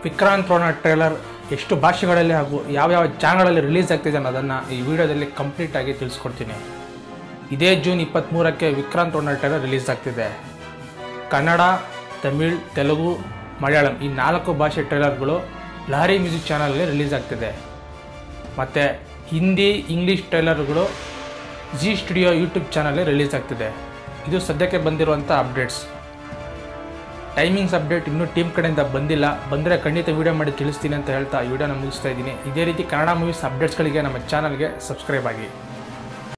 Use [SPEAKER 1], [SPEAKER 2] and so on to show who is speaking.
[SPEAKER 1] Vikrant Rona trailer ಎಷ್ಟು ಭಾಷೆಗಳಲ್ಲಿ ಹಾಗೂ ಯಾವ್ಯಾವ ಚಾನಲಲ್ಲಿ ರಿಲೀಸ್ ಆಗ್ತಿದೆ ಅನ್ನೋದನ್ನು ಈ ವಿಡಿಯೋದಲ್ಲಿ ಕಂಪ್ಲೀಟಾಗಿ ತಿಳಿಸ್ಕೊಡ್ತೀನಿ ಇದೇ ಜೂನ್ ಇಪ್ಪತ್ತ್ಮೂರಕ್ಕೆ ವಿಕ್ರಾಂತ್ ರೋಣ ಟ್ರೇಲರ್ ರಿಲೀಸ್ ಆಗ್ತಿದೆ ಕನ್ನಡ ತಮಿಳ್ ತೆಲುಗು ಮಲಯಾಳಂ ಈ ನಾಲ್ಕು ಭಾಷೆ ಟ್ರೇಲರ್ಗಳು ಲಹರಿ ಮ್ಯೂಸಿಕ್ ಚಾನಲ್ಗೆ ರಿಲೀಸ್ ಆಗ್ತಿದೆ ಮತ್ತು ಹಿಂದಿ ಇಂಗ್ಲೀಷ್ ಟ್ರೇಲರ್ಗಳು ಜಿ ಸ್ಟುಡಿಯೋ ಯೂಟ್ಯೂಬ್ ಚಾನಲ್ಗೆ ರಿಲೀಸ್ ಆಗ್ತಿದೆ ಇದು ಸದ್ಯಕ್ಕೆ ಬಂದಿರುವಂಥ ಅಪ್ಡೇಟ್ಸ್ ಟೈಮಿಂಗ್ಸ್ ಅಪ್ಡೇಟ್ ಇನ್ನೂ ಟೀಮ್ ಕಡೆಯಿಂದ ಬಂದಿಲ್ಲ ಬಂದರೆ ಖಂಡಿತ ವೀಡಿಯೋ ಮಾಡಿ ತಿಳಿಸ್ತೀನಿ ಅಂತ ಹೇಳ್ತಾ ಈ ವಿಡಿಯೋನ ಮುಗಿಸ್ತಾ ಇದ್ದೀನಿ ಇದೇ ರೀತಿ ಕನ್ನಡ ಮೂವೀಸ್ ಅಪ್ಡೇಟ್ಸ್ಗಳಿಗೆ ನಮ್ಮ ಚಾನಲ್ಗೆ ಸಬ್ಸ್ಕ್ರೈಬ್ ಆಗಿ